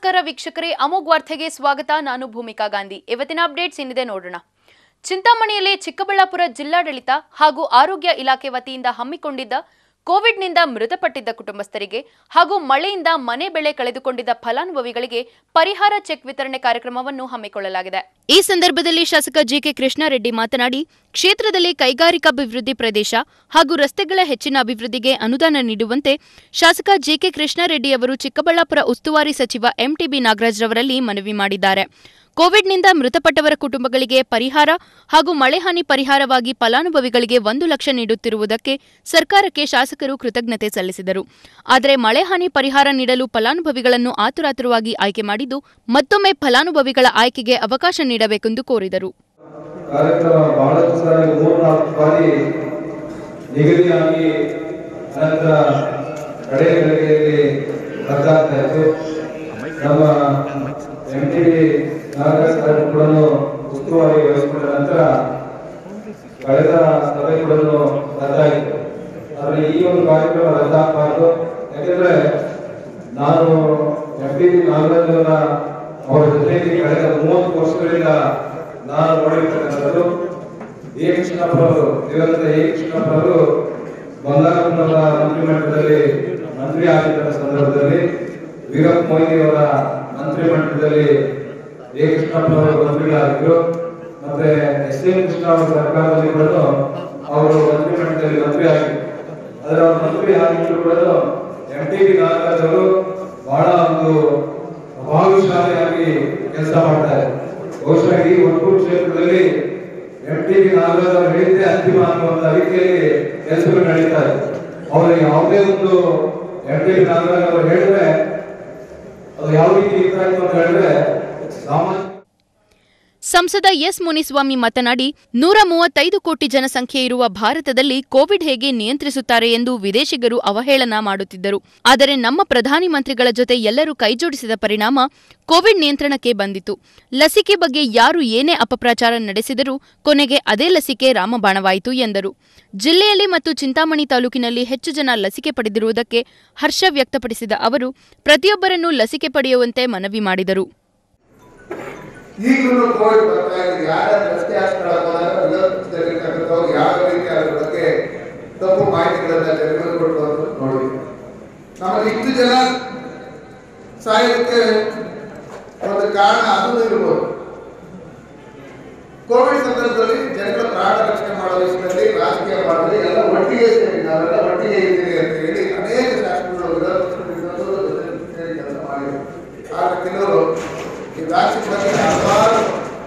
ನಮಸ್ಕಾರ ವೀಕ್ಷಕರೇ ಅಮೋಘ್ ವಾರ್ತೆಗೆ ಸ್ವಾಗತ ನಾನು ಭೂಮಿಕಾ ಗಾಂಧಿ ಇವತ್ತಿನ ಅಪ್ಡೇಟ್ಸ್ ಏನಿದೆ ನೋಡೋಣ ಚಿಂತಾಮಣಿಯಲ್ಲಿ ಚಿಕ್ಕಬಳ್ಳಾಪುರ ಜಿಲ್ಲಾಡಳಿತ ಹಾಗೂ ಆರೋಗ್ಯ ಇಲಾಖೆ ವತಿಯಿಂದ ಹಮ್ಮಿಕೊಂಡಿದ್ದ ಕೋವಿಡ್ನಿಂದ ಮೃತಪಟ್ಟಿದ್ದ ಕುಟುಂಬಸ್ಥರಿಗೆ ಹಾಗೂ ಮಳೆಯಿಂದ ಮನೆ ಬೆಳೆ ಕಳೆದುಕೊಂಡಿದ್ದ ಫಲಾನುಭವಿಗಳಿಗೆ ಪರಿಹಾರ ಚೆಕ್ ವಿತರಣೆ ಕಾರ್ಯಕ್ರಮವನ್ನು ಹಮ್ಮಿಕೊಳ್ಳಲಾಗಿದೆ ಈ ಸಂದರ್ಭದಲ್ಲಿ ಶಾಸಕ ಜಿಕೆ ಕೃಷ್ಣಾರೆಡ್ಡಿ ಮಾತನಾಡಿ ಕ್ಷೇತ್ರದಲ್ಲಿ ಕೈಗಾರಿಕಾಭಿವೃದ್ಧಿ ಪ್ರದೇಶ ಹಾಗೂ ರಸ್ತೆಗಳ ಹೆಚ್ಚಿನ ಅಭಿವೃದ್ಧಿಗೆ ಅನುದಾನ ನೀಡುವಂತೆ ಶಾಸಕ ಜೆಕೆ ಕೃಷ್ಣಾರೆಡ್ಡಿ ಅವರು ಚಿಕ್ಕಬಳ್ಳಾಪುರ ಉಸ್ತುವಾರಿ ಸಚಿವ ಎಂಟಿಬಿ ನಾಗರಾಜ್ ರವರಲ್ಲಿ ಮನವಿ ಮಾಡಿದ್ದಾರೆ ಕೋವಿಡ್ನಿಂದ ಮೃತಪಟ್ಟವರ ಕುಟುಂಬಗಳಿಗೆ ಪರಿಹಾರ ಹಾಗೂ ಮಳೆ ಹಾನಿ ಪರಿಹಾರವಾಗಿ ಫಲಾನುಭವಿಗಳಿಗೆ ಒಂದು ಲಕ್ಷ ನೀಡುತ್ತಿರುವುದಕ್ಕೆ ಸರ್ಕಾರಕ್ಕೆ ಶಾಸಕರು ಕೃತಜ್ಞತೆ ಸಲ್ಲಿಸಿದರು ಆದರೆ ಮಳೆ ಹಾನಿ ಪರಿಹಾರ ನೀಡಲು ಫಲಾನುಭವಿಗಳನ್ನು ಆತುರಾತುರವಾಗಿ ಆಯ್ಕೆ ಮಾಡಿದ್ದು ಮತ್ತೊಮ್ಮೆ ಫಲಾನುಭವಿಗಳ ಆಯ್ಕೆಗೆ ಅವಕಾಶ ನೀಡಬೇಕೆಂದು ಕೋರಿದರು ಕಾರ್ಯಕ್ರಮ ಬಹಳಷ್ಟು ಸಾರಿ ಮೂರ್ನಾಲ್ಕು ಬಾರಿ ನಿಗದಿಯಾಗಿ ನಂತರ ಕಡೆಯ ಗಳಿಗೆಯಲ್ಲಿ ರದ್ದಾಗ್ತಾ ಇತ್ತು ನಮ್ಮ ಎಂ ಟಿ ನಾಗರಾಜ್ ಸಾಹೇಬ್ ಕೂಡ ಉಸ್ತುವಾರಿ ವಹಿಸಿಕೊಂಡ ನಂತರ ಕಳೆದ ಸಭೆ ಕೂಡ ರದ್ದಾಯಿತು ಆದರೆ ಈ ಒಂದು ಕಾರ್ಯಕ್ರಮ ರದ್ದಾಗಬಾರ್ದು ಯಾಕೆಂದ್ರೆ ನಾನು ಎಂ ಟಿ ನಾಗರಾಜ್ ಅವರ ಅವರ ಜೊತೆಗೆ ಕಳೆದ ಮೂವತ್ತು ವರ್ಷಗಳಿಂದ ನಾನು ನೋಡಿರ್ತಕ್ಕಂಥದ್ದು ಎ ಕೃಷ್ಣಪ್ಪರವರು ದಿವಂಗತ ಎ ಕೃಷ್ಣಪ್ಪರವರು ಬಂಗಾರಪ್ಪನವರ ಮಂತ್ರಿಮಂಡಲದಲ್ಲಿ ಮಂತ್ರಿ ಆಗಿದ್ದ ಸಂದರ್ಭದಲ್ಲಿ ವೀರಪ್ಪ ಮೊಯ್ಲಿ ಅವರ ಮಂತ್ರಿಮಂಡಲದಲ್ಲಿ ಎ ಕೃಷ್ಣಪ್ಪನವರು ಮಂತ್ರಿಗಳಾಗಿದ್ರು ಮತ್ತೆ ಎಸ್ ಎಂ ಕೃಷ್ಣ ಅವರ ಸರ್ಕಾರದಲ್ಲಿ ಕೂಡ ಅವರು ಮಂತ್ರಿಮಂಡಲದಲ್ಲಿ ಮಂತ್ರಿ ಆಗಿದ್ರು ಅದರ ಮಂತ್ರಿ ಆಗಿದ್ರು ಕೂಡ ಎಂ ಟಿ ಬಿ ನಾಗರಾಜ್ ಅವರು ಬಹಳ ಒಂದು ಪ್ರಭಾವಶಾಲಿಯಾಗಿ ಕೆಲಸ ಮಾಡ್ತಾರೆ ಬಹುಶಃ ಈ ಒಟ್ಟೂರು ಕ್ಷೇತ್ರದಲ್ಲಿ ಎಂ ಟಿ ಬಿ ನಾಗರಾಜ್ ಅವರು ಹೇಳಿದ್ದೆ ಅಂತಿಮ ಅನ್ನುವಂತ ರೀತಿಯಲ್ಲಿ ಕೆಲಸಗಳು ನಡೀತಾ ಇದೆ ಅವರು ಯಾವುದೇ ಒಂದು ಎಂ ಟಿ ಬಿ ನಾಗರಾಜ್ ಅವರು ಹೇಳಿದ್ರೆ ಅದು ಯಾವ ರೀತಿ ಇರ್ತಾಯಿತ್ತು ಅಂತ ಹೇಳಿದ್ರೆ ಸಾಮಾನ್ಯ ಸಂಸದ ಎಸ್ ಮುನಿಸ್ವಾಮಿ ಮಾತನಾಡಿ ನೂರ ಮೂವತ್ತೈದು ಕೋಟಿ ಜನಸಂಖ್ಯೆ ಇರುವ ಭಾರತದಲ್ಲಿ ಕೋವಿಡ್ ಹೇಗೆ ನಿಯಂತ್ರಿಸುತ್ತಾರೆ ಎಂದು ವಿದೇಶಿಗರು ಅವಹೇಳನ ಮಾಡುತ್ತಿದ್ದರು ಆದರೆ ನಮ್ಮ ಪ್ರಧಾನಿ ಮಂತ್ರಿಗಳ ಜೊತೆ ಎಲ್ಲರೂ ಕೈಜೋಡಿಸಿದ ಪರಿಣಾಮ ಕೋವಿಡ್ ನಿಯಂತ್ರಣಕ್ಕೆ ಬಂದಿತು ಲಸಿಕೆ ಬಗ್ಗೆ ಯಾರು ಏನೇ ಅಪಪ್ರಚಾರ ನಡೆಸಿದರೂ ಕೊನೆಗೆ ಅದೇ ಲಸಿಕೆ ರಾಮಬಾಣವಾಯಿತು ಎಂದರು ಜಿಲ್ಲೆಯಲ್ಲಿ ಮತ್ತು ಚಿಂತಾಮಣಿ ತಾಲೂಕಿನಲ್ಲಿ ಹೆಚ್ಚು ಜನ ಲಸಿಕೆ ಪಡೆದಿರುವುದಕ್ಕೆ ಹರ್ಷ ವ್ಯಕ್ತಪಡಿಸಿದ ಅವರು ಪ್ರತಿಯೊಬ್ಬರನ್ನೂ ಲಸಿಕೆ ಪಡೆಯುವಂತೆ ಮನವಿ ಮಾಡಿದರು ಈಗಲೂ ಕೋವಿಡ್ ಬರ್ತಾ ಇದೆ ಯಾರ ರಸ್ತೆ ಹಾಸ್ಪಿಟಲ್ ಹೋದಾಗ ವಿರೋಧಿಸಿರ್ತಕ್ಕಂಥವ್ರು ಯಾವ ರೀತಿ ಅದ್ರ ಬಗ್ಗೆ ತಪ್ಪು ಮಾಹಿತಿಗಳನ್ನ ಜನರಿಗೆ ಕೊಟ್ಟು ಅಂತ ನೋಡಿ ನಮ್ಮಲ್ಲಿ ಇಷ್ಟು ಜನ ಸಾಯೋದಕ್ಕೆ ಒಂದು ಕಾರಣ ಅದು ಇರ್ಬೋದು ಕೋವಿಡ್ ಸಂದರ್ಭದಲ್ಲಿ ಜನಗಳ ಪ್ರಾಣ ರಕ್ಷಣೆ ಮಾಡೋ ವಿಷಯದಲ್ಲಿ ರಾಜಕೀಯ ಮಾಡಿದ್ರೆ ಎಲ್ಲ ಒಟ್ಟಿಗೆ ಸೇರಿ ನಾವೆಲ್ಲ ಒಟ್ಟಿಗೆ ಇದ್ದೀರಿ ಅಂತ ಹೇಳಿ ಅನೇಕ ಶಾಸಕರು ವಿರೋಧ ಪಕ್ಷದಲ್ಲಿದ್ದವರು ಜೊತೆ ಸೇರಿ ಕೆಲಸ ಮಾಡಿದ್ರು ಆದ್ರೆ ಕೆಲವರು ಈ ವ್ಯಾಕ್ಸಿನ್ ಬಗ್ಗೆ ಹಲವಾರು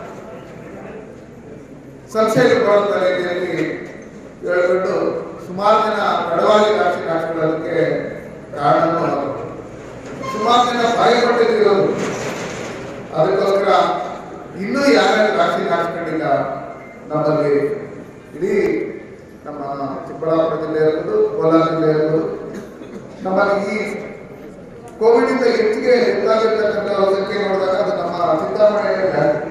ಸಂಶಯಗಳು ಬರುವಂತ ರೀತಿಯಲ್ಲಿ ಹೇಳ್ಬಿಟ್ಟು ಸುಮಾರು ಜನ ತಡವಾಗಿ ವ್ಯಾಕ್ಸಿನ್ ಹಾಕ್ಕೊಳ್ಳೋದಕ್ಕೆ ಕಾರಣನೂ ಹೌದು. ಸುಮಾರು ಜನ ಭಯಪಟ್ಟಿದ್ರು ಅದಕ್ಕೋಸ್ಕರ ಇನ್ನೂ ಯಾರ್ಯಾರು ವ್ಯಾಕ್ಸಿನ್ ಹಾಕ್ಸ್ಕೊಂಡಿಲ್ಲ ನಮ್ಮಲ್ಲಿ ಇಡೀ ನಮ್ಮ ಚಿಕ್ಕಬಳ್ಳಾಪುರ ಜಿಲ್ಲೆ ಇರ್ಬೋದು ಕೋಲಾರ ಜಿಲ್ಲೆ ಇರ್ಬೋದು ನಮ್ಮಲ್ಲಿ ಈ ಕೋವಿಡ್ ಇಂದ ಹೆಚ್ಚಿಗೆ ಹೆಚ್ಚಾಗಿರ್ತಕ್ಕಂಥ ಸಂಖ್ಯೆ ನೋಡಿದಾಗ ಅದು ನಮ್ಮ ಚಿಂತಾಮಣೆಯಲ್ಲಿ ಜಾಸ್ತಿ.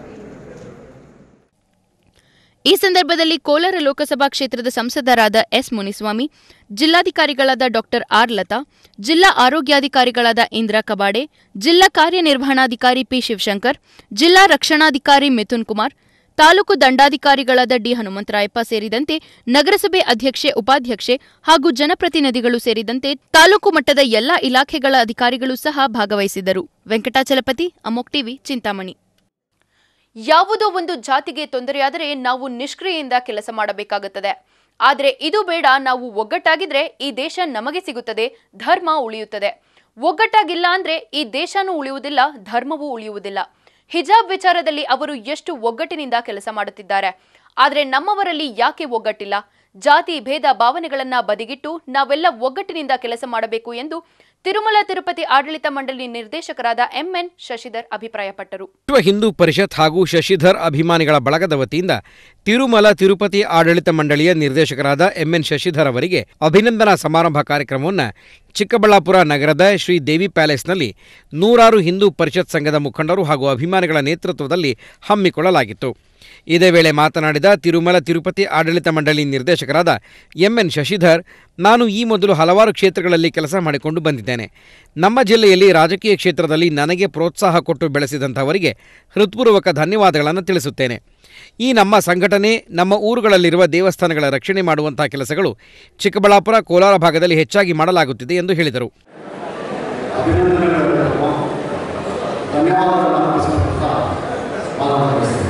ಈ ಸಂದರ್ಭದಲ್ಲಿ ಕೋಲಾರ ಲೋಕಸಭಾ ಕ್ಷೇತ್ರದ ಸಂಸದರಾದ ಎಸ್ ಮುನಿಸ್ವಾಮಿ ಜಿಲ್ಲಾಧಿಕಾರಿಗಳಾದ ಡಾಕ್ಟರ್ ಆರ್ ಲತಾ ಜಿಲ್ಲಾ ಆರೋಗ್ಯಾಧಿಕಾರಿಗಳಾದ ಇಂದಿರಾ ಕಬಾಡೆ ಜಿಲ್ಲಾ ಕಾರ್ಯನಿರ್ವಹಣಾಧಿಕಾರಿ ಪಿ ಶಿವಶಂಕರ್ ಜಿಲ್ಲಾ ರಕ್ಷಣಾಧಿಕಾರಿ ಮಿಥುನ್ ಕುಮಾರ್ ತಾಲೂಕು ದಂಡಾಧಿಕಾರಿಗಳಾದ ಡಿ ಹನುಮಂತರಾಯಪ್ಪ ಸೇರಿದಂತೆ ನಗರಸಭೆ ಅಧ್ಯಕ್ಷೆ ಉಪಾಧ್ಯಕ್ಷೆ ಹಾಗೂ ಜನಪ್ರತಿನಿಧಿಗಳು ಸೇರಿದಂತೆ ತಾಲೂಕು ಮಟ್ಟದ ಎಲ್ಲಾ ಇಲಾಖೆಗಳ ಅಧಿಕಾರಿಗಳು ಸಹ ಭಾಗವಹಿಸಿದ್ದರು ವೆಂಕಟಾಚಲಪತಿ ಅಮೋಕ್ ಟಿವಿ ಚಿಂತಾಮಣಿ ಯಾವುದೋ ಒಂದು ಜಾತಿಗೆ ತೊಂದರೆಯಾದರೆ ನಾವು ನಿಷ್ಕ್ರಿಯೆಯಿಂದ ಕೆಲಸ ಮಾಡಬೇಕಾಗುತ್ತದೆ ಆದರೆ ಇದು ಬೇಡ ನಾವು ಒಗ್ಗಟ್ಟಾಗಿದ್ರೆ ಈ ದೇಶ ನಮಗೆ ಸಿಗುತ್ತದೆ ಧರ್ಮ ಉಳಿಯುತ್ತದೆ ಒಗ್ಗಟ್ಟಾಗಿಲ್ಲ ಅಂದ್ರೆ ಈ ದೇಶನೂ ಉಳಿಯುವುದಿಲ್ಲ ಧರ್ಮವೂ ಉಳಿಯುವುದಿಲ್ಲ ಹಿಜಾಬ್ ವಿಚಾರದಲ್ಲಿ ಅವರು ಎಷ್ಟು ಒಗ್ಗಟ್ಟಿನಿಂದ ಕೆಲಸ ಮಾಡುತ್ತಿದ್ದಾರೆ ಆದರೆ ನಮ್ಮವರಲ್ಲಿ ಯಾಕೆ ಒಗ್ಗಟ್ಟಿಲ್ಲ ಜಾತಿ ಭೇದ ಭಾವನೆಗಳನ್ನ ಬದಿಗಿಟ್ಟು ನಾವೆಲ್ಲ ಒಗ್ಗಟ್ಟಿನಿಂದ ಕೆಲಸ ಮಾಡಬೇಕು ಎಂದು ತಿರುಮಲ ತಿರುಪತಿ ಆಡಳಿತ ಮಂಡಳಿ ನಿರ್ದೇಶಕರಾದ ಎಂಎನ್ ಶಶಿಧರ್ ಅಭಿಪ್ರಾಯಪಟ್ಟರು ವಿಶ್ವ ಹಿಂದೂ ಪರಿಷತ್ ಹಾಗೂ ಶಶಿಧರ್ ಅಭಿಮಾನಿಗಳ ಬಳಗದ ವತಿಯಿಂದ ತಿರುಮಲ ತಿರುಪತಿ ಆಡಳಿತ ಮಂಡಳಿಯ ನಿರ್ದೇಶಕರಾದ ಎಂಎನ್ ಶಶಿಧರ್ ಅವರಿಗೆ ಅಭಿನಂದನಾ ಸಮಾರಂಭ ಕಾರ್ಯಕ್ರಮವನ್ನು ಚಿಕ್ಕಬಳ್ಳಾಪುರ ನಗರದ ಶ್ರೀ ದೇವಿ ಪ್ಯಾಲೇಸ್ನಲ್ಲಿ ನೂರಾರು ಹಿಂದೂ ಪರಿಷತ್ ಸಂಘದ ಮುಖಂಡರು ಹಾಗೂ ಅಭಿಮಾನಿಗಳ ನೇತೃತ್ವದಲ್ಲಿ ಹಮ್ಮಿಕೊಳ್ಳಲಾಗಿತ್ತು ಇದೇ ವೇಳೆ ಮಾತನಾಡಿದ ತಿರುಮಲ ತಿರುಪತಿ ಆಡಳಿತ ಮಂಡಳಿ ನಿರ್ದೇಶಕರಾದ ಎಂಎನ್ ಶಶಿಧರ್ ನಾನು ಈ ಮೊದಲು ಹಲವಾರು ಕ್ಷೇತ್ರಗಳಲ್ಲಿ ಕೆಲಸ ಮಾಡಿಕೊಂಡು ಬಂದಿದ್ದೇನೆ ನಮ್ಮ ಜಿಲ್ಲೆಯಲ್ಲಿ ರಾಜಕೀಯ ಕ್ಷೇತ್ರದಲ್ಲಿ ನನಗೆ ಪ್ರೋತ್ಸಾಹ ಕೊಟ್ಟು ಬೆಳೆಸಿದಂಥವರಿಗೆ ಹೃತ್ಪೂರ್ವಕ ಧನ್ಯವಾದಗಳನ್ನು ತಿಳಿಸುತ್ತೇನೆ ಈ ನಮ್ಮ ಸಂಘಟನೆ ನಮ್ಮ ಊರುಗಳಲ್ಲಿರುವ ದೇವಸ್ಥಾನಗಳ ರಕ್ಷಣೆ ಮಾಡುವಂತಹ ಕೆಲಸಗಳು ಚಿಕ್ಕಬಳ್ಳಾಪುರ ಕೋಲಾರ ಭಾಗದಲ್ಲಿ ಹೆಚ್ಚಾಗಿ ಮಾಡಲಾಗುತ್ತಿದೆ ಎಂದು ಹೇಳಿದರು ಅಭಿನಂದನೆಗಳು ಧನ್ಯವಾದಗಳನ್ನು ಅರ್ಪಿಸುತ್ತಾ ಮಾತನಾಡಿಸ್ತೇನೆ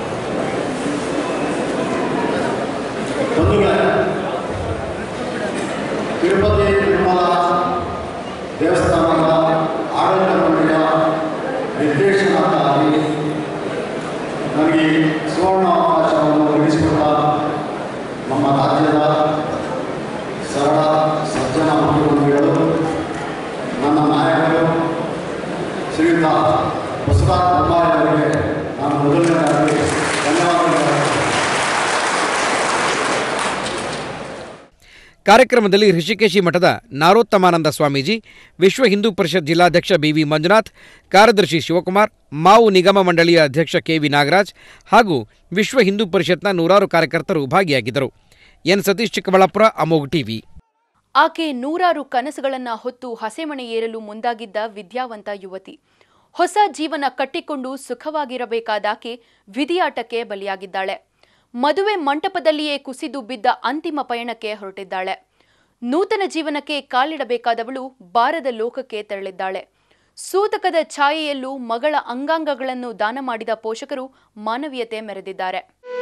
ಬಂಧುಗಳೇ ತಿರುಪತಿ ತಿರುಮಲ ದೇವಸ್ಥಾನದ ಆಡಳಿತ ಮಂಡಳಿಯ ನಿರ್ದೇಶನಕ್ಕಾಗಿ ನನಗೆ ಸುವರ್ಣ ಅವಕಾಶವನ್ನು ಒದಗಿಸಿಕೊಟ್ಟ ನಮ್ಮ ರಾಜ್ಯದ ಸರಳ ಸಜ್ಜನ ಮುಖ್ಯಮಂತ್ರಿಗಳು ನನ್ನ ನಾಯಕರು ಶ್ರೀಯುತ ಬಸವರಾಜ ಬೊಮ್ಮಾಯಿ ಅವರಿಗೆ ನಾನು ಮೊದಲನೇದಾಗಿ ಧನ್ಯವಾದಗಳು ಕಾರ್ಯಕ್ರಮದಲ್ಲಿ ಋಷಿಕೇಶಿ ಮಠದ ನಾರೋತ್ತಮಾನಂದ ಸ್ವಾಮೀಜಿ ವಿಶ್ವ ಹಿಂದೂ ಪರಿಷತ್ ಜಿಲ್ಲಾಧ್ಯಕ್ಷ ಬಿವಿ ಮಂಜುನಾಥ್ ಕಾರ್ಯದರ್ಶಿ ಶಿವಕುಮಾರ್ ಮಾವು ನಿಗಮ ಮಂಡಳಿಯ ಅಧ್ಯಕ್ಷ ಕೆವಿ ನಾಗರಾಜ್ ಹಾಗೂ ವಿಶ್ವ ಹಿಂದೂ ಪರಿಷತ್ನ ನೂರಾರು ಕಾರ್ಯಕರ್ತರು ಭಾಗಿಯಾಗಿದ್ದರು ಎನ್ ಸತೀಶ್ ಚಿಕ್ಕಬಳ್ಳಾಪುರ ಅಮೋಘ್ ಟಿವಿ ಆಕೆ ನೂರಾರು ಕನಸುಗಳನ್ನ ಹೊತ್ತು ಹಸೆಮಣೆ ಏರಲು ಮುಂದಾಗಿದ್ದ ವಿದ್ಯಾವಂತ ಯುವತಿ ಹೊಸ ಜೀವನ ಕಟ್ಟಿಕೊಂಡು ಸುಖವಾಗಿರಬೇಕಾದಾಕೆ ವಿಧಿಯಾಟಕ್ಕೆ ಬಲಿಯಾಗಿದ್ದಾಳೆ ಮದುವೆ ಮಂಟಪದಲ್ಲಿಯೇ ಕುಸಿದು ಬಿದ್ದ ಅಂತಿಮ ಪಯಣಕ್ಕೆ ಹೊರಟಿದ್ದಾಳೆ ನೂತನ ಜೀವನಕ್ಕೆ ಕಾಲಿಡಬೇಕಾದವಳು ಬಾರದ ಲೋಕಕ್ಕೆ ತೆರಳಿದ್ದಾಳೆ ಸೂತಕದ ಛಾಯೆಯಲ್ಲೂ ಮಗಳ ಅಂಗಾಂಗಗಳನ್ನು ದಾನ ಮಾಡಿದ ಪೋಷಕರು ಮಾನವೀಯತೆ ಮೆರೆದಿದ್ದಾರೆ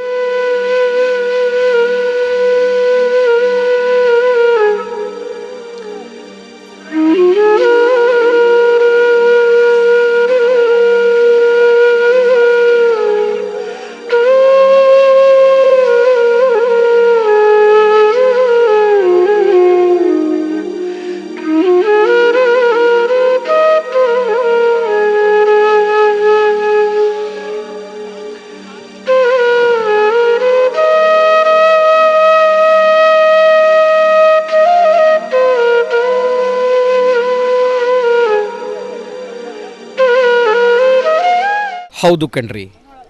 ಹೌದು ಕಣ್ರಿ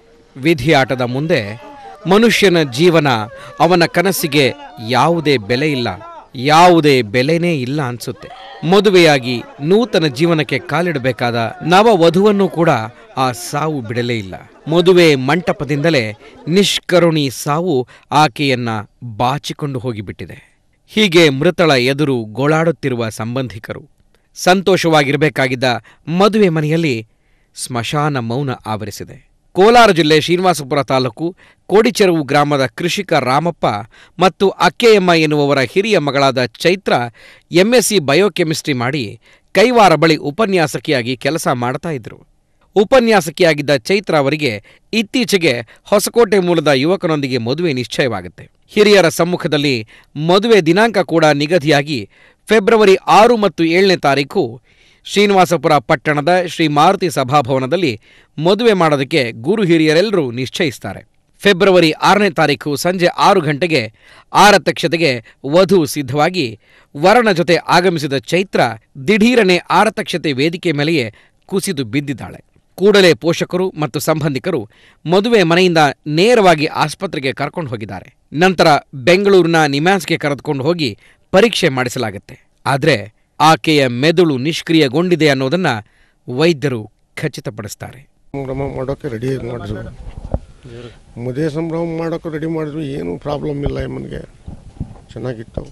ವಿಧಿಯಾಟದ ಮುಂದೆ ಮನುಷ್ಯನ ಜೀವನ ಅವನ ಕನಸಿಗೆ ಯಾವುದೇ ಬೆಲೆ ಇಲ್ಲ ಯಾವುದೇ ಬೆಲೆನೇ ಇಲ್ಲ ಅನ್ಸುತ್ತೆ ಮದುವೆಯಾಗಿ ನೂತನ ಜೀವನಕ್ಕೆ ಕಾಲಿಡಬೇಕಾದ ನವ ವಧುವನ್ನು ಕೂಡ ಆ ಸಾವು ಬಿಡಲೇ ಇಲ್ಲ ಮದುವೆ ಮಂಟಪದಿಂದಲೇ ನಿಷ್ಕರುಣಿ ಸಾವು ಆಕೆಯನ್ನ ಬಾಚಿಕೊಂಡು ಹೋಗಿಬಿಟ್ಟಿದೆ ಹೀಗೆ ಮೃತಳ ಎದುರು ಗೋಳಾಡುತ್ತಿರುವ ಸಂಬಂಧಿಕರು ಸಂತೋಷವಾಗಿರಬೇಕಾಗಿದ್ದ ಮದುವೆ ಮನೆಯಲ್ಲಿ ಸ್ಮಶಾನ ಮೌನ ಆವರಿಸಿದೆ ಕೋಲಾರ ಜಿಲ್ಲೆ ಶ್ರೀನಿವಾಸಪುರ ತಾಲೂಕು ಕೋಡಿಚೆರವು ಗ್ರಾಮದ ಕೃಷಿಕ ರಾಮಪ್ಪ ಮತ್ತು ಅಕ್ಕೆಯಮ್ಮ ಎನ್ನುವವರ ಹಿರಿಯ ಮಗಳಾದ ಚೈತ್ರ ಎಂಎಸ್ಸಿ ಬಯೋಕೆಮಿಸ್ಟ್ರಿ ಮಾಡಿ ಕೈವಾರ ಬಳಿ ಉಪನ್ಯಾಸಕಿಯಾಗಿ ಕೆಲಸ ಮಾಡ್ತಾ ಇದ್ರು ಉಪನ್ಯಾಸಕಿಯಾಗಿದ್ದ ಚೈತ್ರ ಅವರಿಗೆ ಇತ್ತೀಚೆಗೆ ಹೊಸಕೋಟೆ ಮೂಲದ ಯುವಕನೊಂದಿಗೆ ಮದುವೆ ನಿಶ್ಚಯವಾಗುತ್ತೆ ಹಿರಿಯರ ಸಮ್ಮುಖದಲ್ಲಿ ಮದುವೆ ದಿನಾಂಕ ಕೂಡ ನಿಗದಿಯಾಗಿ ಫೆಬ್ರವರಿ ಆರು ಮತ್ತು ಏಳನೇ ತಾರೀಕು ಶ್ರೀನಿವಾಸಪುರ ಪಟ್ಟಣದ ಶ್ರೀ ಮಾರುತಿ ಸಭಾಭವನದಲ್ಲಿ ಮದುವೆ ಮಾಡೋದಕ್ಕೆ ಗುರು ಹಿರಿಯರೆಲ್ಲರೂ ನಿಶ್ಚಯಿಸ್ತಾರೆ ಫೆಬ್ರವರಿ ಆರನೇ ತಾರೀಕು ಸಂಜೆ ಆರು ಗಂಟೆಗೆ ಆರತಕ್ಷತೆಗೆ ವಧು ಸಿದ್ಧವಾಗಿ ವರನ ಜೊತೆ ಆಗಮಿಸಿದ ಚೈತ್ರ ದಿಢೀರನೆ ಆರತಕ್ಷತೆ ವೇದಿಕೆ ಮೇಲೆಯೇ ಕುಸಿದು ಬಿದ್ದಿದ್ದಾಳೆ ಕೂಡಲೇ ಪೋಷಕರು ಮತ್ತು ಸಂಬಂಧಿಕರು ಮದುವೆ ಮನೆಯಿಂದ ನೇರವಾಗಿ ಆಸ್ಪತ್ರೆಗೆ ಕರ್ಕೊಂಡು ಹೋಗಿದ್ದಾರೆ ನಂತರ ಬೆಂಗಳೂರಿನ ನಿಮ್ಯಾನ್ಸ್ಗೆ ಕರೆದುಕೊಂಡು ಹೋಗಿ ಪರೀಕ್ಷೆ ಮಾಡಿಸಲಾಗುತ್ತೆ ಆದರೆ ಆಕೆಯ ಮೆದುಳು ನಿಷ್ಕ್ರಿಯಗೊಂಡಿದೆ ಅನ್ನೋದನ್ನ ವೈದ್ಯರು ಖಚಿತಪಡಿಸ್ತಾರೆ ಸಂಭ್ರಮ ಮಾಡೋಕ್ಕೆ ರೆಡಿ ಮಾಡಿದ್ರು ಮದುವೆ ಸಂಭ್ರಮ ಮಾಡೋಕ್ಕೆ ರೆಡಿ ಮಾಡಿದ್ರು ಏನು ಪ್ರಾಬ್ಲಮ್ ಇಲ್ಲ ಎಮ್ಮನಿಗೆ ಚೆನ್ನಾಗಿತ್ತು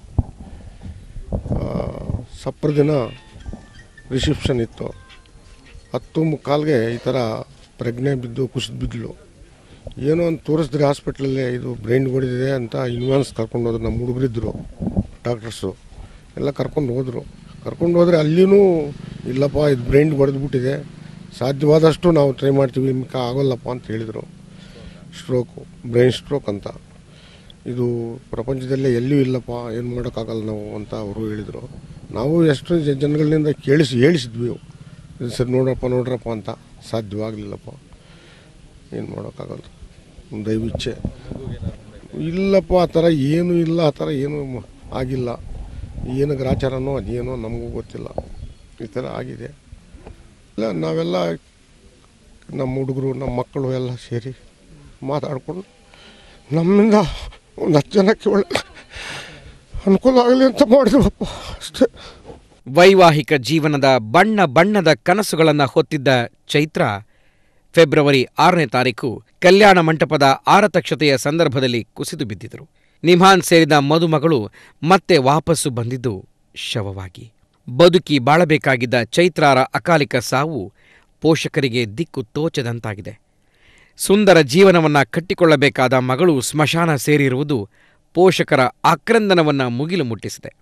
ಆ, ಸಪ್ರ ದಿನ ರಿಸೆಪ್ಷನ್ ಇತ್ತು ಹತ್ತು ಮುಕ್ಕಾಲ್ಗೆ ಈ ಥರ ಪ್ರಜ್ಞೆ ಬಿದ್ದು ಕುಸಿದು ಬಿದ್ದಳು ಏನೋ ಒಂದು ತೋರಿಸಿದ್ರೆ ಹಾಸ್ಪಿಟ್ಲಲ್ಲೇ ಇದು ಬ್ರೈನ್ ಹೊಡೆದಿದೆ ಅಂತ ಇನ್ವಾನ್ಸ್ ಕರ್ಕೊಂಡು ಹೋದ್ರು ನಮ್ಮ ಹುಡುಗರಿದ್ದರು ಡಾಕ್ಟರ್ಸು ಎಲ್ಲ ಕರ್ಕೊಂಡು ಹೋದರು ಕರ್ಕೊಂಡು ಹೋದರೆ ಅಲ್ಲಿಯೂ ಇಲ್ಲಪ್ಪ ಇದು ಬ್ರೈನ್ ಹೊಡೆದ್ಬಿಟ್ಟಿದೆ ಸಾಧ್ಯವಾದಷ್ಟು ನಾವು ಟ್ರೈ ಮಾಡ್ತೀವಿ ನಿಮ್ಗೆ ಆಗೋಲ್ಲಪ್ಪ ಅಂತ ಹೇಳಿದರು ಸ್ಟ್ರೋಕು ಬ್ರೈನ್ ಸ್ಟ್ರೋಕ್ ಅಂತ ಇದು ಪ್ರಪಂಚದಲ್ಲೇ ಎಲ್ಲಿಯೂ ಇಲ್ಲಪ್ಪ ಏನು ಮಾಡೋಕ್ಕಾಗಲ್ಲ ನಾವು ಅಂತ ಅವರು ಹೇಳಿದರು ನಾವು ಎಷ್ಟು ಜ- ಜನಗಳಿಂದ ಕೇಳಿಸಿ ಹೇಳಿಸಿದ್ವಿ ಇದು ಸರಿ ನೋಡ್ರಪ್ಪ ನೋಡ್ರಪ್ಪ ಅಂತ ಸಾಧ್ಯವಾಗಲಿಲ್ಲಪ್ಪ ಏನು ಮಾಡೋಕ್ಕಾಗಲ್ಲ ಒಂದು ದೈವಿಚ್ಛೆ ಇಲ್ಲಪ್ಪ ಆ ಥರ ಏನೂ ಇಲ್ಲ ಆ ಥರ ಏನೂ ಮ- ಆಗಿಲ್ಲ ಏನು ಗ್ರಾಚಾರನೋ ಅದೇನೋ ನಮಗೂ ಗೊತ್ತಿಲ್ಲ ಈ ಥರ ಆಗಿದೆ ಇಲ್ಲ ನಾವೆಲ್ಲ ನಮ್ಮ ಹುಡುಗರು ನಮ್ಮ ಮಕ್ಕಳು ಎಲ್ಲ ಸೇರಿ ಮಾತಾಡಿಕೊಂಡು ನಮ್ಮಿಂದ ಒಂದು ಹತ್ತು ಜನಕ್ಕೆ ಒಳ್ಳೆ ಅನುಕೂಲ ಆಗಲಿ ಅಂತ ಮಾಡಿದ್ವಪ್ಪ ಅಷ್ಟೇ ವೈವಾಹಿಕ ಜೀವನದ ಬಣ್ಣ ಬಣ್ಣದ ಕನಸುಗಳನ್ನು ಹೊತ್ತಿದ್ದ ಚೈತ್ರ ಫೆಬ್ರವರಿ ಆರನೇ ತಾರೀಕು ಕಲ್ಯಾಣ ಮಂಟಪದ ಆರತಕ್ಷತೆಯ ಸಂದರ್ಭದಲ್ಲಿ ಕುಸಿದು ಬಿದ್ದಿದ್ದರು ನಿಮ್ಹಾನ್ ಸೇರಿದ ಮದುಮಗಳು ಮತ್ತೆ ವಾಪಸ್ಸು ಬಂದಿದ್ದು ಶವವಾಗಿ ಬದುಕಿ ಬಾಳಬೇಕಾಗಿದ್ದ ಚೈತ್ರಾರ ಅಕಾಲಿಕ ಸಾವು ಪೋಷಕರಿಗೆ ದಿಕ್ಕು ತೋಚದಂತಾಗಿದೆ ಸುಂದರ ಜೀವನವನ್ನ ಕಟ್ಟಿಕೊಳ್ಳಬೇಕಾದ ಮಗಳು ಸ್ಮಶಾನ ಸೇರಿರುವುದು ಪೋಷಕರ ಆಕ್ರಂದನವನ್ನ ಮುಗಿಲು ಮುಟ್ಟಿಸಿದೆ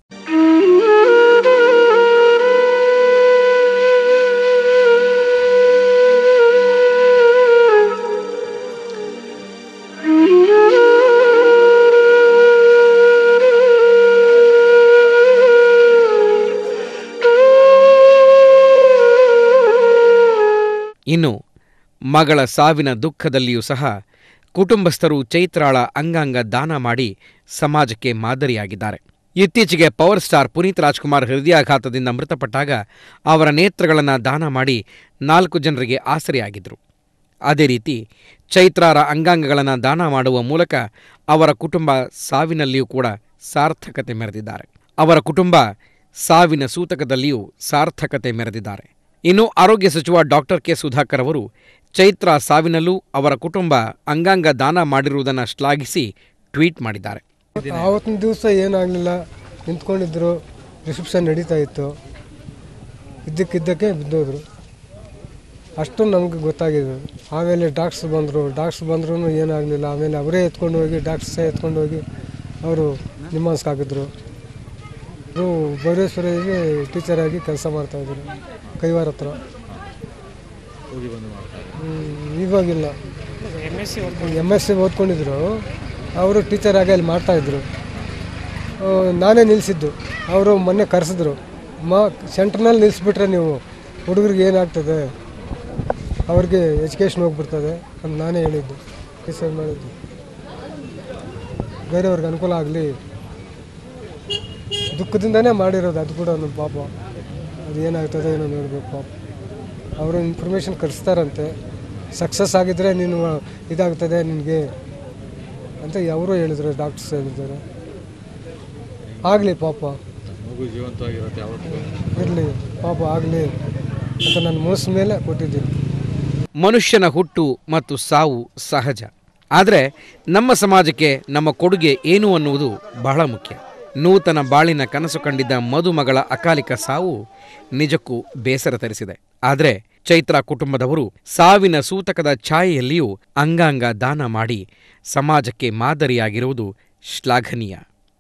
ಇನ್ನು ಮಗಳ ಸಾವಿನ ದುಃಖದಲ್ಲಿಯೂ ಸಹ ಕುಟುಂಬಸ್ಥರು ಚೈತ್ರಾಳ ಅಂಗಾಂಗ ದಾನ ಮಾಡಿ ಸಮಾಜಕ್ಕೆ ಮಾದರಿಯಾಗಿದ್ದಾರೆ ಇತ್ತೀಚೆಗೆ ಪವರ್ ಸ್ಟಾರ್ ಪುನೀತ್ ರಾಜ್ಕುಮಾರ್ ಹೃದಯಾಘಾತದಿಂದ ಮೃತಪಟ್ಟಾಗ ಅವರ ನೇತ್ರಗಳನ್ನು ದಾನ ಮಾಡಿ ನಾಲ್ಕು ಜನರಿಗೆ ಆಸರೆಯಾಗಿದ್ದರು ಅದೇ ರೀತಿ ಚೈತ್ರಾರ ಅಂಗಾಂಗಗಳನ್ನು ದಾನ ಮಾಡುವ ಮೂಲಕ ಅವರ ಕುಟುಂಬ ಸಾವಿನಲ್ಲಿಯೂ ಕೂಡ ಸಾರ್ಥಕತೆ ಮೆರೆದಿದ್ದಾರೆ ಅವರ ಕುಟುಂಬ ಸಾವಿನ ಸೂತಕದಲ್ಲಿಯೂ ಸಾರ್ಥಕತೆ ಮೆರೆದಿದ್ದಾರೆ ಇನ್ನು ಆರೋಗ್ಯ ಸಚಿವ ಡಾಕ್ಟರ್ ಕೆ ಸುಧಾಕರ್ ಅವರು ಚೈತ್ರ ಸಾವಿನಲ್ಲೂ ಅವರ ಕುಟುಂಬ ಅಂಗಾಂಗ ದಾನ ಮಾಡಿರುವುದನ್ನು ಶ್ಲಾಘಿಸಿ ಟ್ವೀಟ್ ಮಾಡಿದ್ದಾರೆ ಆವತ್ತಿನ ದಿವಸ ಏನಾಗಲಿಲ್ಲ ನಿಂತ್ಕೊಂಡಿದ್ರು ರಿಸೆಪ್ಷನ್ ನಡೀತಾ ಇತ್ತು ಇದ್ದಕ್ಕಿದ್ದಕ್ಕೆ ಬಿದ್ದೋದ್ರು ಅಷ್ಟು ನಮಗೆ ಗೊತ್ತಾಗಿದೆ ಆಮೇಲೆ ಡಾಕ್ಟ್ಸ್ ಬಂದರು ಡಾಕ್ಟ್ಸ್ ಬಂದ್ರೂ ಏನಾಗಲಿಲ್ಲ ಆಮೇಲೆ ಅವರೇ ಎತ್ಕೊಂಡು ಹೋಗಿ ಡಾಕ್ಟ್ಸೇ ಎತ್ಕೊಂಡು ಹೋಗಿ ಅವರು ನಿಮ್ಮನ್ಸ್ಕ್ ಹಾಕಿದ್ರು ಅವರು ಭೈರೇಶ್ವರಿಗೆ ಟೀಚರ್ ಆಗಿ ಕೆಲಸ ಮಾಡ್ತಾಯಿದ್ರು ಕೈವಾರ ಹತ್ರ ಹ್ಮ್, ಇವಾಗಿಲ್ಲ ಎಮ್ ಎಸ್ ಸಿ ಓದ್ಕೊಂಡಿದ್ರು ಅವರು ಟೀಚರ್ ಆಗಿ ಅಲ್ಲಿ ಮಾಡ್ತಾಯಿದ್ರು ಆ, ನಾನೇ ನಿಲ್ಲಿಸಿದ್ದು ಅವರು ಮೊನ್ನೆ ಕರೆಸಿದ್ರು ಮಾ ಸೆಂಟ್ರ್ನಲ್ಲಿ ನಿಲ್ಲಿಸ್ಬಿಟ್ರೆ ನೀವು ಹುಡುಗರಿಗೆ ಏನಾಗ್ತದೆ ಅವ್ರಿಗೆ ಎಜುಕೇಷನ್ ಹೋಗ್ಬಿಡ್ತದೆ ಅಂತ ನಾನೇ ಹೇಳಿದ್ದು ಡಿಸೈಡ್ ಮಾಡಿದ್ದು ಬೇರೆಯವ್ರಿಗೆ ಅನುಕೂಲ ಆಗಲಿ ದುಃಖದಿಂದನೇ ಮಾಡಿರೋದು ಅದು ಕೂಡ ನಮ್ಮ ಪಾಪ ಅದು ಏನಾಗ್ತದೆ ಏನೋ ನೋಡಬೇಕು ಪಾಪ ಅವರು ಇನ್ಫಾರ್ಮೇಷನ್ ಕಳಿಸ್ತಾರಂತೆ ಸಕ್ಸಸ್ ಆಗಿದ್ರೆ ನೀನು ಇದಾಗ್ತದೆ ನಿನಗೆ ಅಂತ ಅವರು ಹೇಳಿದ್ರು ಡಾಕ್ಟರ್ಸ್ ಹೇಳಿದ್ದಾರೆ ಆಗಲಿ ಪಾಪ ಇರಲಿ ಪಾಪ ಆಗಲಿ ಅಂತ ನನ್ನ ಮನಸ್ಸು ಮೇಲೆ ಕೊಟ್ಟಿದ್ದೀನಿ ಮನುಷ್ಯನ ಹುಟ್ಟು ಮತ್ತು ಸಾವು ಸಹಜ ಆದರೆ ನಮ್ಮ ಸಮಾಜಕ್ಕೆ ನಮ್ಮ ಕೊಡುಗೆ ಏನು ಅನ್ನುವುದು ಬಹಳ ಮುಖ್ಯ ನೂತನ ಬಾಳಿನ ಕನಸು ಕಂಡಿದ್ದ ಮದುಮಗಳ ಅಕಾಲಿಕ ಸಾವು ನಿಜಕ್ಕೂ ಬೇಸರ ತರಿಸಿದೆ ಆದರೆ ಚೈತ್ರ ಕುಟುಂಬದವರು ಸಾವಿನ ಸೂತಕದ ಛಾಯೆಯಲ್ಲಿಯೂ ಅಂಗಾಂಗ ದಾನ ಮಾಡಿ ಸಮಾಜಕ್ಕೆ ಮಾದರಿಯಾಗಿರುವುದು ಶ್ಲಾಘನೀಯ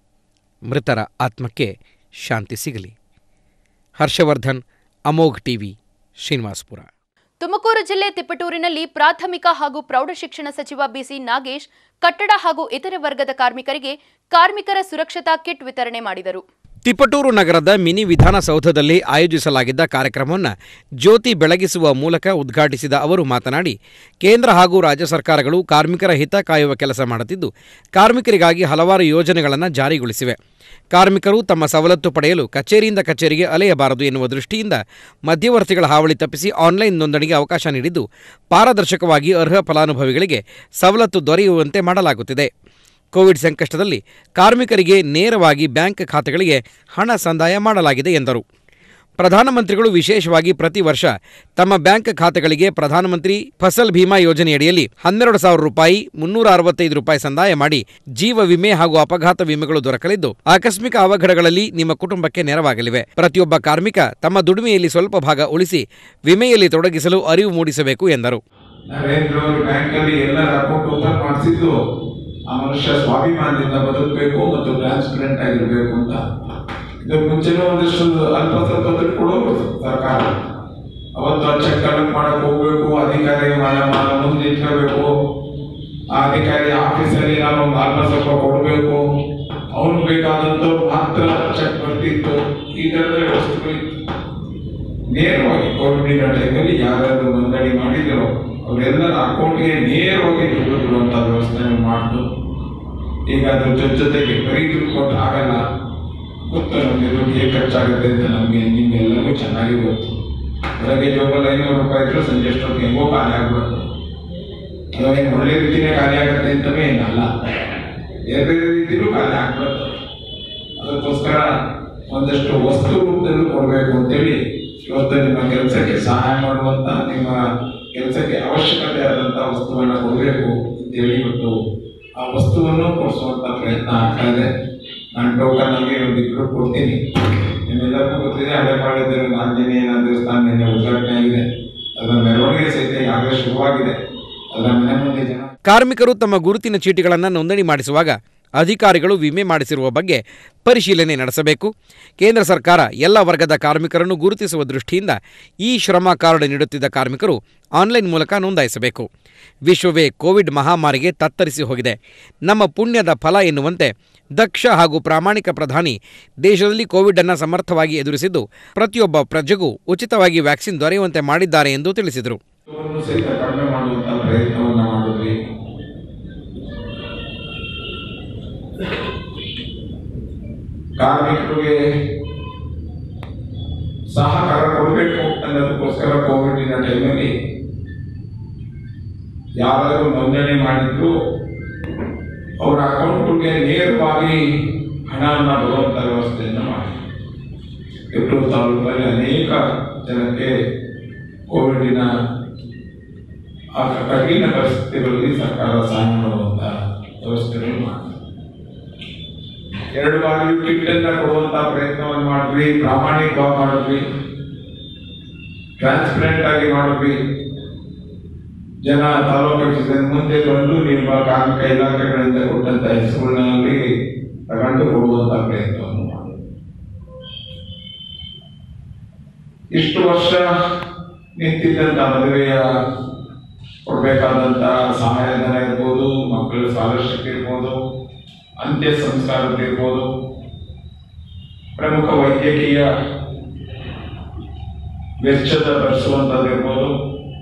ಮೃತರ ಆತ್ಮಕ್ಕೆ ಶಾಂತಿ ಸಿಗಲಿ ಹರ್ಷವರ್ಧನ್ ಅಮೋಘ್ ಟಿವಿ ಶ್ರೀನಿವಾಸ್ಪುರ ತುಮಕೂರು ಜಿಲ್ಲೆ ತಿಪ್ಪಟೂರಿನಲ್ಲಿ ಪ್ರಾಥಮಿಕ ಹಾಗೂ ಪ್ರೌಢಶಿಕ್ಷಣ ಸಚಿವ ಬಿಸಿ ನಾಗೇಶ್ ಕಟ್ಟಡ ಹಾಗೂ ಇತರೆ ವರ್ಗದ ಕಾರ್ಮಿಕರಿಗೆ ಕಾರ್ಮಿಕರ ಸುರಕ್ಷತಾ ಕಿಟ್ ವಿತರಣೆ ಮಾಡಿದರು ತಿಪಟೂರು ನಗರದ ಮಿನಿ ವಿಧಾನಸೌಧದಲ್ಲಿ ಆಯೋಜಿಸಲಾಗಿದ್ದ ಕಾರ್ಯಕ್ರಮವನ್ನು ಜ್ಯೋತಿ ಬೆಳಗಿಸುವ ಮೂಲಕ ಉದ್ಘಾಟಿಸಿದ ಅವರು ಮಾತನಾಡಿ ಕೇಂದ್ರ ಹಾಗೂ ರಾಜ್ಯ ಸರ್ಕಾರಗಳು ಕಾರ್ಮಿಕರ ಹಿತ ಕಾಯುವ ಕೆಲಸ ಮಾಡುತ್ತಿದ್ದು ಕಾರ್ಮಿಕರಿಗಾಗಿ ಹಲವಾರು ಯೋಜನೆಗಳನ್ನು ಜಾರಿಗೊಳಿಸಿವೆ ಕಾರ್ಮಿಕರು ತಮ್ಮ ಸವಲತ್ತು ಪಡೆಯಲು ಕಚೇರಿಯಿಂದ ಕಚೇರಿಗೆ ಅಲೆಯಬಾರದು ಎನ್ನುವ ದೃಷ್ಟಿಯಿಂದ ಮಧ್ಯವರ್ತಿಗಳ ಹಾವಳಿ ತಪ್ಪಿಸಿ ಆನ್ಲೈನ್ ನೋಂದಣಿಗೆ ಅವಕಾಶ ನೀಡಿದ್ದು ಪಾರದರ್ಶಕವಾಗಿ ಅರ್ಹ ಫಲಾನುಭವಿಗಳಿಗೆ ಸವಲತ್ತು ದೊರೆಯುವಂತೆ ಮಾಡಲಾಗುತ್ತಿದೆ ಕೋವಿಡ್ ಸಂಕಷ್ಟದಲ್ಲಿ ಕಾರ್ಮಿಕರಿಗೆ ನೇರವಾಗಿ ಬ್ಯಾಂಕ್ ಖಾತೆಗಳಿಗೆ ಹಣ ಸಂದಾಯ ಮಾಡಲಾಗಿದೆ ಎಂದರು ಪ್ರಧಾನಮಂತ್ರಿಗಳು ವಿಶೇಷವಾಗಿ ಪ್ರತಿ ವರ್ಷ ತಮ್ಮ ಬ್ಯಾಂಕ್ ಖಾತೆಗಳಿಗೆ ಪ್ರಧಾನಮಂತ್ರಿ ಫಸಲ್ ಭೀಮಾ ಯೋಜನೆಯಡಿಯಲ್ಲಿ ಹನ್ನೆರಡು ಸಾವಿರ ರೂಪಾಯಿ ಮುನ್ನೂರ ಅರವತ್ತೈದು ರೂಪಾಯಿ ಸಂದಾಯ ಮಾಡಿ ಜೀವ ವಿಮೆ ಹಾಗೂ ಅಪಘಾತ ವಿಮೆಗಳು ದೊರಕಲಿದ್ದು ಆಕಸ್ಮಿಕ ಅವಘಡಗಳಲ್ಲಿ ನಿಮ್ಮ ಕುಟುಂಬಕ್ಕೆ ನೆರವಾಗಲಿವೆ ಪ್ರತಿಯೊಬ್ಬ ಕಾರ್ಮಿಕ ತಮ್ಮ ದುಡಿಮೆಯಲ್ಲಿ ಸ್ವಲ್ಪ ಭಾಗ ಉಳಿಸಿ ವಿಮೆಯಲ್ಲಿ ತೊಡಗಿಸಲು ಅರಿವು ಮೂಡಿಸಬೇಕು ಎಂದರು ನರೇಂದ್ರ ಅವರು ಬ್ಯಾಂಕಲ್ಲಿ ಎಲ್ಲರ ಅಕೌಂಟ್ ಓಪನ್ ಮಾಡಿಸಿದ್ದು ಆ ಮನುಷ್ಯ ಸ್ವಾಭಿಮಾನದಿಂದ ಬದುಕಬೇಕು ಮತ್ತು ಟ್ರಾನ್ಸ್ಪರೆಂಟ್ ಆಗಿರಬೇಕು ಅಂತ ಇದಕ್ಕೆ ಮುಂಚೆನೂ ಒಂದಿಷ್ಟು ಅಲ್ಪ ಸ್ವಲ್ಪ ದುಡ್ಡು ಕೊಡೋರು ಸರ್ಕಾರ ಅವತ್ತು ಆ ಚೆಕ್ ಕಲೆಕ್ಟ್ ಮಾಡಕ್ ಹೋಗ್ಬೇಕು ಅಧಿಕಾರಿ ಮನೆ ಮನೆ ಮುಂದೆ ಇಟ್ಕೋಬೇಕು ಆ ಅಧಿಕಾರಿ ಆಫೀಸಲ್ಲಿ ನಾನು ಒಂದು ಅಲ್ಪ ಸ್ವಲ್ಪ ಕೊಡಬೇಕು ಅವನು ಬೇಕಾದಂಥವ್ರು ಮಾತ್ರ ಚೆಕ್ ಬರ್ತಿತ್ತು ಈ ಥರದ ವ್ಯವಸ್ಥೆಗಳಿತ್ತು ನೇರವಾಗಿ ಕೋವಿಡ್ ಟೈಮಲ್ಲಿ ಯಾರ್ಯಾರು ನೋಂದಣಿ ಮಾಡಿದ್ರು ಅವರೆಲ್ಲರ ಅಕೌಂಟ್ಗೆ ನೇರವಾಗಿ ದುಡ್ಡು ಬಿಡುವಂತ ವ್ಯವಸ್ಥೆ ಮಾಡ್ತು ಈಗ ಅದ್ರ ಜೊತೆ ಜೊತೆಗೆ ಬರೀ ದುಡ್ಡು ಕೊಟ್ಟು ಆಗಲ್ಲ ಗೊತ್ತು ನಮಗೆ ದುಡ್ಡು ಹೇಗೆ ಖರ್ಚಾಗುತ್ತೆ ಅಂತ ನಮಗೆ ನಿಮ್ಗೆಲ್ಲರಿಗೂ ಚೆನ್ನಾಗಿ ಗೊತ್ತು ಬೆಳಗ್ಗೆ ಜೋಬಲ್ಲಿ ಐನೂರು ರೂಪಾಯಿ ಇದ್ರು ಸಂಜೆ ಅಷ್ಟೊತ್ತಿಗೆ ಹೆಂಗೋ ಖಾಲಿ ಆಗ್ಬಿಡುತ್ತೆ ಅದು ಏನು ಒಳ್ಳೆ ರೀತಿನೇ ಖಾಲಿ ಆಗುತ್ತೆ ಅಂತಲೇ ಏನಲ್ಲ ಬೇರೆ ಬೇರೆ ರೀತಿಲೂ ಖಾಲಿ ಆಗ್ಬೋದು ಅದಕ್ಕೋಸ್ಕರ ಒಂದಷ್ಟು ವಸ್ತು ರೂಪದಲ್ಲೂ ಕೊಡಬೇಕು ಅಂತೇಳಿ ಇವತ್ತು ನಿಮ್ಮ ಕೆಲಸಕ್ಕೆ ಸಹಾಯ ಮಾಡುವಂತ ನಿಮ್ಮ ಕೆಲಸಕ್ಕೆ ಅವಶ್ಯಕತೆ ಆದಂತ ವಸ್ತುವನ್ನ ಕೊಡಬೇಕು ಅಂತೇಳಿ ಇವತ್ತು ಆ ವಸ್ತುವನ್ನು ಕೊಡಿಸುವಂತ ಪ್ರಯತ್ನ ಆಗ್ತಾ ಇದೆ ನಾನು ಟೋಕನ್ ಆಗಿ ಒಂದು ಇಬ್ಬರು ಕೊಡ್ತೀನಿ ನಿಮ್ಮೆಲ್ಲರಿಗೂ ಗೊತ್ತಿದೆ ಹಳೆಪಾಳ್ಯದ ಆಂಜನೇಯನ ದೇವಸ್ಥಾನ ನಿನ್ನೆ ಉದ್ಘಾಟನೆ ಆಗಿದೆ ಅದರ ಮೆರವಣಿಗೆ ಸಹಿತ ಈಗಾಗಲೇ ಶುರುವಾಗಿದೆ ಅದರ ಮನೆ ಮುಂದೆ ಜನ ಕಾರ್ಮಿಕರು ತಮ್ಮ ಗುರುತಿನ ಚೀಟಿಗಳನ್ನು ನೋಂದಣಿ ಮಾಡಿಸುವಾಗ ಅಧಿಕಾರಿಗಳು ವಿಮೆ ಮಾಡಿಸಿರುವ ಬಗ್ಗೆ ಪರಿಶೀಲನೆ ನಡೆಸಬೇಕು ಕೇಂದ್ರ ಸರ್ಕಾರ ಎಲ್ಲ ವರ್ಗದ ಕಾರ್ಮಿಕರನ್ನು ಗುರುತಿಸುವ ದೃಷ್ಟಿಯಿಂದ ಈ ಶ್ರಮ ಕಾರ್ಡ್ ನೀಡುತ್ತಿದ್ದ ಕಾರ್ಮಿಕರು ಆನ್ಲೈನ್ ಮೂಲಕ ನೋಂದಾಯಿಸಬೇಕು ವಿಶ್ವವೇ ಕೋವಿಡ್ ಮಹಾಮಾರಿಗೆ ತತ್ತರಿಸಿ ಹೋಗಿದೆ ನಮ್ಮ ಪುಣ್ಯದ ಫಲ ಎನ್ನುವಂತೆ ದಕ್ಷ ಹಾಗೂ ಪ್ರಾಮಾಣಿಕ ಪ್ರಧಾನಿ ದೇಶದಲ್ಲಿ ಕೋವಿಡ್ ಅನ್ನು ಸಮರ್ಥವಾಗಿ ಎದುರಿಸಿದ್ದು ಪ್ರತಿಯೊಬ್ಬ ಪ್ರಜೆಗೂ ಉಚಿತವಾಗಿ ವ್ಯಾಕ್ಸಿನ್ ದೊರೆಯುವಂತೆ ಮಾಡಿದ್ದಾರೆ ಎಂದು ತಿಳಿಸಿದರು ವಸ್ತುವನ್ನು ಸಹಿತ ಕಡಿಮೆ ಮಾಡುವಂತ ಪ್ರಯತ್ನವನ್ನ ಮಾಡಿದ್ವಿ ಕಾರ್ಮಿಕರಿಗೆ ಸಹಕಾರ ಕೊಡಬೇಕು ಅನ್ನೋದಕ್ಕೋಸ್ಕರ ಕೋವಿಡಿನ ಟೈಮಲ್ಲಿ ಯಾರಾದರೂ ನೋಂದಣಿ ಮಾಡಿದ್ರು ಅವರ ಅಕೌಂಟ್ಗೆ ನೇರವಾಗಿ ಹಣವನ್ನು ಬರುವಂತ ವ್ಯವಸ್ಥೆಯನ್ನು ಮಾಡಿ ಇಬ್ಬರು ತಾಲೂಕಲ್ಲಿ ಅನೇಕ ಜನಕ್ಕೆ ಕೋವಿಡಿನ ಆ ಕಠಿಣ ಪರಿಸ್ಥಿತಿಗಳಲ್ಲಿ ಸರ್ಕಾರ ಸಹಾಯ ಮಾಡುವಂತ ವ್ಯವಸ್ಥೆಗಳು ಮಾಡಿದೆ ಎರಡು ಬಾರಿ ಕಿಟ್ ಅನ್ನ ಕೊಡುವಂತ ಪ್ರಯತ್ನವನ್ನು ಮಾಡಿದ್ವಿ ಪ್ರಾಮಾಣಿಕವಾಗಿ ಮಾಡಿದ್ವಿ ಟ್ರಾನ್ಸ್ಪರೆಂಟ್ ಆಗಿ ಮಾಡಿದ್ವಿ ಜನ ತಾಲೂಕು ಆಫೀಸಿನ ಮುಂದೆ ಬಂದು ನಿಮ್ಮ ಕಾರ್ಮಿಕ ಇಲಾಖೆಗಳಿಂದ ಕೊಟ್ಟಂತ ಹೆಸರುಗಳಲ್ಲಿ ತಗೊಂಡು ಕೊಡುವಂತ ಪ್ರಯತ್ನವನ್ನು ಮಾಡಿದ್ವಿ ಇಷ್ಟು ವರ್ಷ ನಿಂತಿದ್ದಂತ ಮದುವೆಯ ಕೊಡಬೇಕಾದಂತ ಸಹಾಯಧನ ಇರ್ಬೋದು ಮಕ್ಕಳ ಸ್ಕಾಲರ್ಶಿಪ್ ಇರ್ಬೋದು ಅಂತ್ಯ ಸಂಸ್ಕಾರದಿರ್ಬೋದು ಪ್ರಮುಖ ವೈದ್ಯಕೀಯ ವೆಚ್ಚದ ಭರಿಸುವಂಥದ್ದಿರ್ಬೋದು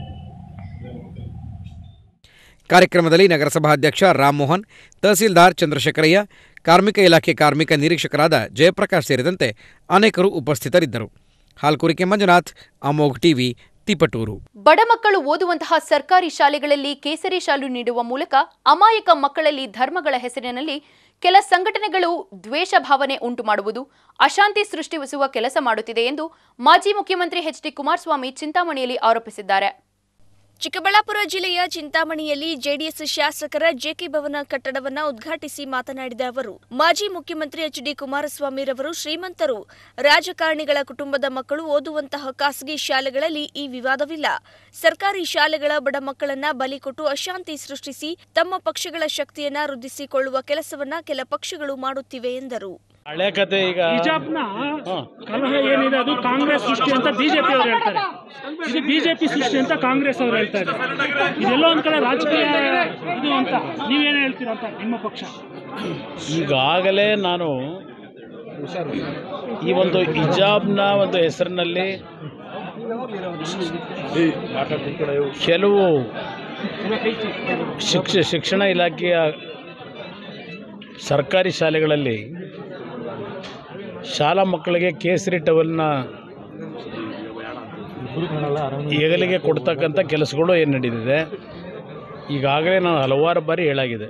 ಕಾರ್ಯಕ್ರಮದಲ್ಲಿ ನಗರಸಭಾಧ್ಯಕ್ಷ ರಾಮ್ಮೋಹನ್ ತಹಸೀಲ್ದಾರ್ ಚಂದ್ರಶೇಖರಯ್ಯ ಕಾರ್ಮಿಕ ಇಲಾಖೆ ಕಾರ್ಮಿಕ ನಿರೀಕ್ಷಕರಾದ ಜಯಪ್ರಕಾಶ್ ಸೇರಿದಂತೆ ಅನೇಕರು ಉಪಸ್ಥಿತರಿದ್ದರು ಹಾಲ್ಕುರಿಕೆ ಮಂಜುನಾಥ್ ಅಮೋಘ್ ಟಿವಿ ತಿಪಟೂರು ಬಡ ಮಕ್ಕಳು ಓದುವಂತಹ ಸರ್ಕಾರಿ ಶಾಲೆಗಳಲ್ಲಿ ಕೇಸರಿ ಶಾಲು ನೀಡುವ ಮೂಲಕ ಅಮಾಯಕ ಮಕ್ಕಳಲ್ಲಿ ಧರ್ಮಗಳ ಹೆಸರಿನಲ್ಲಿ ಕೆಲ ಸಂಘಟನೆಗಳು ದ್ವೇಷ ಭಾವನೆ ಉಂಟು ಮಾಡುವುದು ಅಶಾಂತಿ ಸೃಷ್ಟಿಸುವ ಕೆಲಸ ಮಾಡುತ್ತಿದೆ ಎಂದು ಮಾಜಿ ಮುಖ್ಯಮಂತ್ರಿ ಎಚ್ ಡಿ ಕುಮಾರಸ್ವಾಮಿ ಚಿಂತಾಮಣಿಯಲ್ಲಿ ಆರೋಪಿಸಿದ್ದಾರೆ ಚಿಕ್ಕಬಳ್ಳಾಪುರ ಜಿಲ್ಲೆಯ ಚಿಂತಾಮಣಿಯಲ್ಲಿ ಜೆಡಿಎಸ್ ಶಾಸಕರ ಜೆಕೆ ಭವನ ಕಟ್ಟಡವನ್ನ ಉದ್ಘಾಟಿಸಿ ಮಾತನಾಡಿದ ಅವರು ಮಾಜಿ ಮುಖ್ಯಮಂತ್ರಿ ಎಚ್ ಡಿ ಕುಮಾರಸ್ವಾಮಿರವರು ಶ್ರೀಮಂತರು ರಾಜಕಾರಣಿಗಳ ಕುಟುಂಬದ ಮಕ್ಕಳು ಓದುವಂತಹ ಖಾಸಗಿ ಶಾಲೆಗಳಲ್ಲಿ ಈ ವಿವಾದವಿಲ್ಲ ಸರ್ಕಾರಿ ಶಾಲೆಗಳ ಬಡ ಮಕ್ಕಳನ್ನ ಬಲಿ ಕೊಟ್ಟು ಅಶಾಂತಿ ಸೃಷ್ಟಿಸಿ ತಮ್ಮ ಪಕ್ಷಗಳ ಶಕ್ತಿಯನ್ನ ವೃದ್ಧಿಸಿಕೊಳ್ಳುವ ಕೆಲಸವನ್ನ ಕೆಲ ಪಕ್ಷಗಳು ಮಾಡುತ್ತಿವೆ ಎಂದರು ಹಳೆ ಕತೆ ಈಗ ಹಿಜಾಬ್ನ ಕಲಹ ಏನಿದೆ ಅದು ಕಾಂಗ್ರೆಸ್ ಸೃಷ್ಟಿ ಅಂತ ಬಿಜೆಪಿ ಅವರು ಹೇಳ್ತಾರೆ ಇದು ಬಿಜೆಪಿ ಸೃಷ್ಟಿ ಅಂತ ಕಾಂಗ್ರೆಸ್ ಅವರು ಹೇಳ್ತಾ ಇದ್ದಾರೆ ಇದೆಲ್ಲೋ ಒಂದ್ ಕಡೆ ರಾಜಕೀಯ ಇದು ಅಂತ ನೀವೇನು ಹೇಳ್ತೀರಾ ಅಂತ ನಿಮ್ಮ ಪಕ್ಷ ಈಗಾಗಲೇ ನಾನು ಈ ಒಂದು ಹಿಜಾಬ್ನ ಒಂದು ಹೆಸರಿನಲ್ಲಿ ಕೆಲವು ಶಿಕ್ಷ ಶಿಕ್ಷಣ ಇಲಾಖೆಯ ಸರ್ಕಾರಿ ಶಾಲೆಗಳಲ್ಲಿ ಶಾಲಾ ಮಕ್ಕಳಿಗೆ ಕೇಸರಿ ಟವಲ್ನ ಹೆಗಲಿಗೆ ಕೊಡ್ತಕ್ಕಂಥ ಕೆಲಸಗಳು ಏನು ನಡೀತಿದೆ ಈಗಾಗಲೇ ನಾನು ಹಲವಾರು ಬಾರಿ ಹೇಳಾಗಿದೆ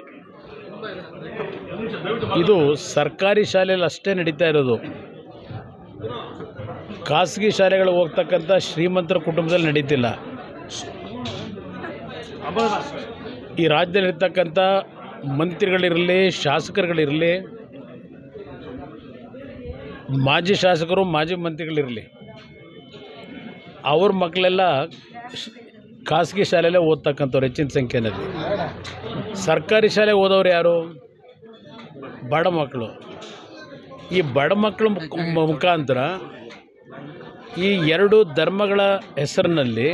ಇದು ಸರ್ಕಾರಿ ಶಾಲೆಯಲ್ಲಿ ಅಷ್ಟೇ ನಡೀತಾ ಇರೋದು ಖಾಸಗಿ ಶಾಲೆಗಳು ಹೋಗ್ತಕ್ಕಂಥ ಶ್ರೀಮಂತರ ಕುಟುಂಬದಲ್ಲಿ ನಡೀತಿಲ್ಲ ಈ ರಾಜ್ಯದಲ್ಲಿರ್ತಕ್ಕಂಥ ಮಂತ್ರಿಗಳಿರಲಿ ಶಾಸಕರುಗಳಿರಲಿ ಮಾಜಿ ಶಾಸಕರು ಮಾಜಿ ಮಂತ್ರಿಗಳಿರಲಿ ಅವ್ರ ಮಕ್ಕಳೆಲ್ಲ ಶ್- ಖಾಸಗಿ ಶಾಲೆಯಲ್ಲೇ ಓದ್ತಕ್ಕಂಥವ್ರು ಹೆಚ್ಚಿನ ಸಂಖ್ಯೆಯಲ್ಲಿ ಸರ್ಕಾರಿ ಶಾಲೆ ಓದೋರು ಯಾರು ಬಡ ಮಕ್ಕಳು ಈ ಬಡ ಮಕ್ಕಳ ಮುಖ- ಮುಖಾಂತರ ಈ ಎರಡು ಧರ್ಮಗಳ ಹೆಸರಿನಲ್ಲಿ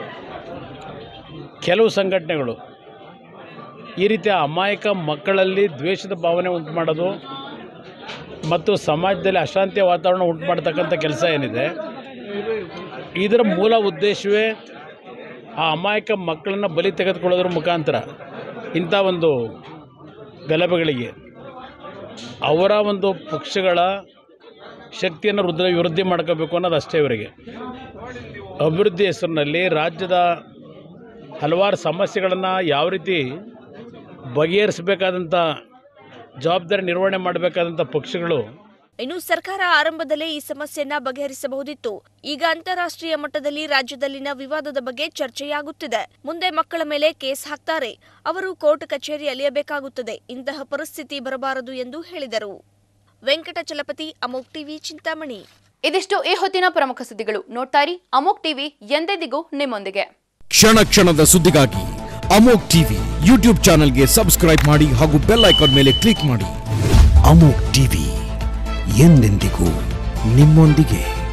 ಕೆಲವು ಸಂಘಟನೆಗಳು ಈ ರೀತಿಯ ಅಮಾಯಕ ಮಕ್ಕಳಲ್ಲಿ ದ್ವೇಷದ ಭಾವನೆ ಉಂಟು ಮಾಡೋದು ಮತ್ತು ಸಮಾಜದಲ್ಲಿ ಅಶಾಂತಿಯ ವಾತಾವರಣ ಉಂಟು ಮಾಡ್ತಕ್ಕಂಥ ಕೆಲಸ ಏನಿದೆ ಇದರ ಮೂಲ ಉದ್ದೇಶವೇ ಆ ಅಮಾಯಕ ಮಕ್ಕಳನ್ನು ಬಲಿ ತೆಗೆದುಕೊಳ್ಳೋದ್ರ ಮುಖಾಂತರ ಇಂಥ ಒಂದು ಗಲಭೆಗಳಿಗೆ ಅವರ ಒಂದು ಪಕ್ಷಗಳ ಶಕ್ತಿಯನ್ನು ವೃದ್ಧಿ ವೃದ್ಧಿ ಮಾಡ್ಕೋಬೇಕು ಅನ್ನೋದು ಅಷ್ಟೇ ಇವರಿಗೆ ಅಭಿವೃದ್ಧಿ ಹೆಸರಿನಲ್ಲಿ ರಾಜ್ಯದ ಹಲವಾರು ಸಮಸ್ಯೆಗಳನ್ನು ಯಾವ ರೀತಿ ಬಗೆಹರಿಸಬೇಕಾದಂಥ ಜವಾಬ್ದಾರಿ ನಿರ್ವಹಣೆ ಮಾಡಬೇಕಾದಂಥ ಪಕ್ಷಗಳು ಇನ್ನು ಸರ್ಕಾರ ಆರಂಭದಲ್ಲೇ ಈ ಸಮಸ್ಯೆಯನ್ನ ಬಗೆಹರಿಸಬಹುದಿತ್ತು ಈಗ ಅಂತಾರಾಷ್ಟ್ರೀಯ ಮಟ್ಟದಲ್ಲಿ ರಾಜ್ಯದಲ್ಲಿನ ವಿವಾದದ ಬಗ್ಗೆ ಚರ್ಚೆಯಾಗುತ್ತಿದೆ ಮುಂದೆ ಮಕ್ಕಳ ಮೇಲೆ ಕೇಸ್ ಹಾಕ್ತಾರೆ ಅವರು ಕೋರ್ಟ್ ಕಚೇರಿ ಅಲಿಯಬೇಕಾಗುತ್ತದೆ ಇಂತಹ ಪರಿಸ್ಥಿತಿ ಬರಬಾರದು ಎಂದು ಹೇಳಿದರು ವೆಂಕಟಚಲಪತಿ ಅಮೋಕ್ ಟಿವಿ ಚಿಂತಾಮಣಿ ಇದಿಷ್ಟು ಈ ಹೊತ್ತಿನ ಪ್ರಮುಖ ಸುದ್ದಿಗಳು ನೋಡ್ತಾ ಇರಿ ಅಮೋಕ್ ಟಿವಿ ಎಂದೆಂದಿಗೂ ನಿಮ್ಮೊಂದಿಗೆ ಕ್ಷಣ ಕ್ಷಣದ ಸುದ್ದಿಗಾಗಿ ಅಮೋಕ್ ಟಿವಿ ಯೂಟ್ಯೂಬ್ ಚಾನೆಲ್ಗೆ ಸಬ್ಸ್ಕ್ರೈಬ್ ಮಾಡಿ ಹಾಗೂ ಬೆಲ್ ಐಕಾನ್ ಮೇಲೆ ಕ್ಲಿಕ್ ಮಾಡಿ ಅಮೋಕ್ ಟಿವಿ ಎಂದೆಂದಿಗೂ ನಿಮ್ಮೊಂದಿಗೆ